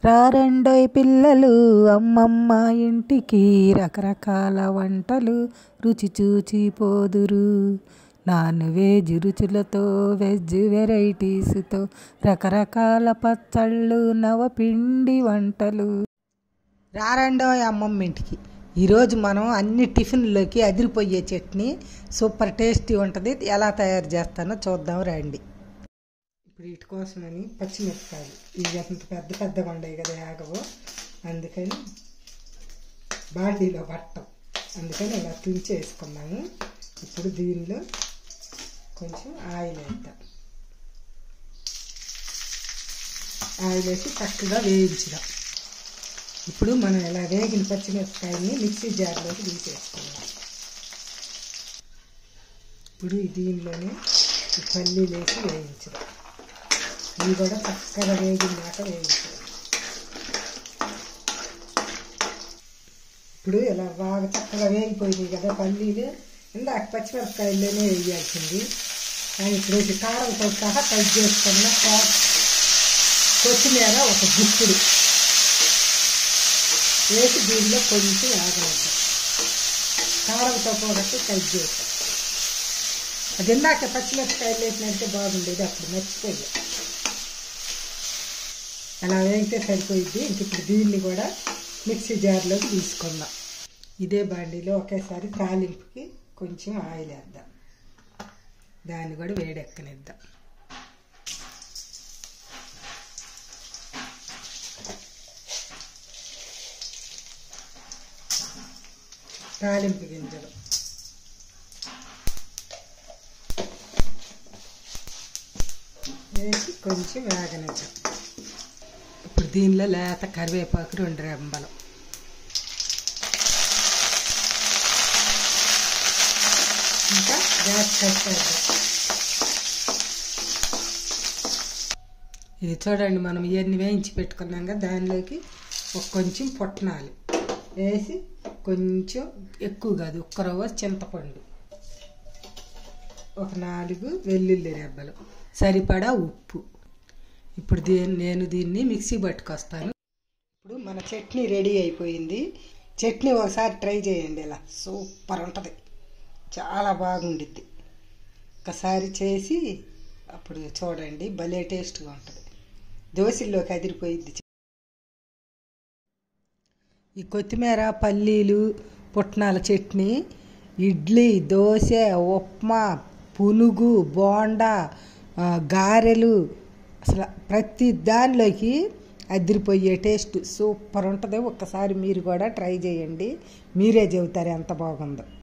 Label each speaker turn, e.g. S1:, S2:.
S1: రారండోయ్ పిల్లలు అమ్మమ్మ ఇంటికి రకరకాల వంటలు రుచి చూచి పోదురు నాన్ వెజ్ రుచులతో వెజ్ వెరైటీస్తో రకరకాల పచ్చళ్ళు నవపిండి వంటలు రారండోయ్ అమ్మమ్మ ఇంటికి ఈరోజు మనం అన్ని టిఫిన్లోకి అదిరిపోయే చట్నీ సూపర్ టేస్టీ ఉంటుంది ఎలా తయారు చేస్తానో చూద్దాం రండి ఇప్పుడు వీటి కోసమని పచ్చిమిరపకాయలు ఇవి అంత పెద్ద పెద్దగా ఉండవు కదా ఆగవు అందుకని బాండీలో పట్టం అందుకని ఇలా తుంచి వేసుకున్నాము ఇప్పుడు దీనిలో కొంచెం ఆయిల్ వేద్దాం ఆయిల్ వేసి చక్కగా వేయించుదాం ఇప్పుడు మనం ఇలా వేగిన పచ్చిమిరపకాయని మిక్సీ జార్లోకి తీసేసుకుందాం ఇప్పుడు దీనిలోనే ఈ పల్లీలు వేసి వేయించుదాం ఇవి కూడా చక్కగా వేగినాక వేయించాలి ఇప్పుడు ఇలా బాగా చక్కగా వేగిపోయినాయి కదా పల్లీలు ఇందాక పచ్చిమిరపకాయల్లోనే వేయాల్సింది కానీ ఇప్పుడు వేసి కారంతో సహా కట్ చేసుకున్న కొత్తిమీర ఒక గుప్పుడు వేసి దీనిలో కొంచెం ఆగలేదు కారంతో పోగొట్టి కట్ చేసాం అది ఇందాక పచ్చిమిరపకాయలు వేసినట్టే బాగుండేది అప్పుడు మర్చిపోయా అలా వేగితే సరిపోయింది ఇంక ఇప్పుడు దీన్ని కూడా మిక్సీ జార్లోకి తీసుకుందాం ఇదే బాండీలో ఒకేసారి తాలింపుకి కొంచెం ఆయిల్ వేద్దాం దాన్ని కూడా వేడెక్కనిద్దాం తాలింపు గింజలు వేసి కొంచెం వేగనిద్దాం ఇప్పుడు దీనిలో లేత కరివేపాకు రెండు రెమ్మలు ఇంకా గ్యాస్ కట్టేద్దాం ఇది చూడండి మనం ఇవన్నీ వేయించి పెట్టుకున్నాం కదా దానిలోకి ఒక కొంచెం పుట్నాలు వేసి కొంచెం ఎక్కువ కాదు ఒక్క రవ్వ చింతపండు ఒక నాలుగు వెల్లుల్లి రెబ్బలు సరిపడా ఉప్పు ఇప్పుడు దీన్ని నేను దీన్ని మిక్సీ పట్టుకొస్తాను ఇప్పుడు మన చట్నీ రెడీ అయిపోయింది చట్నీ ఒకసారి ట్రై చేయండి ఇలా సూపర్ ఉంటుంది చాలా బాగుండిద్ది ఒకసారి చేసి అప్పుడు చూడండి భలే టేస్ట్గా ఉంటుంది దోశల్లోకి అదిరిపోయిద్ది ఈ కొత్తిమీర పల్లీలు పుట్నాల చట్నీ ఇడ్లీ దోశ ఉప్మా పునుగు బోండా గారెలు అసలు ప్రతి దానిలోకి అదిరిపోయే టేస్ట్ సూపర్ ఉంటుంది ఒక్కసారి మీరు కూడా ట్రై చేయండి మీరే చెబుతారు ఎంత బాగుందో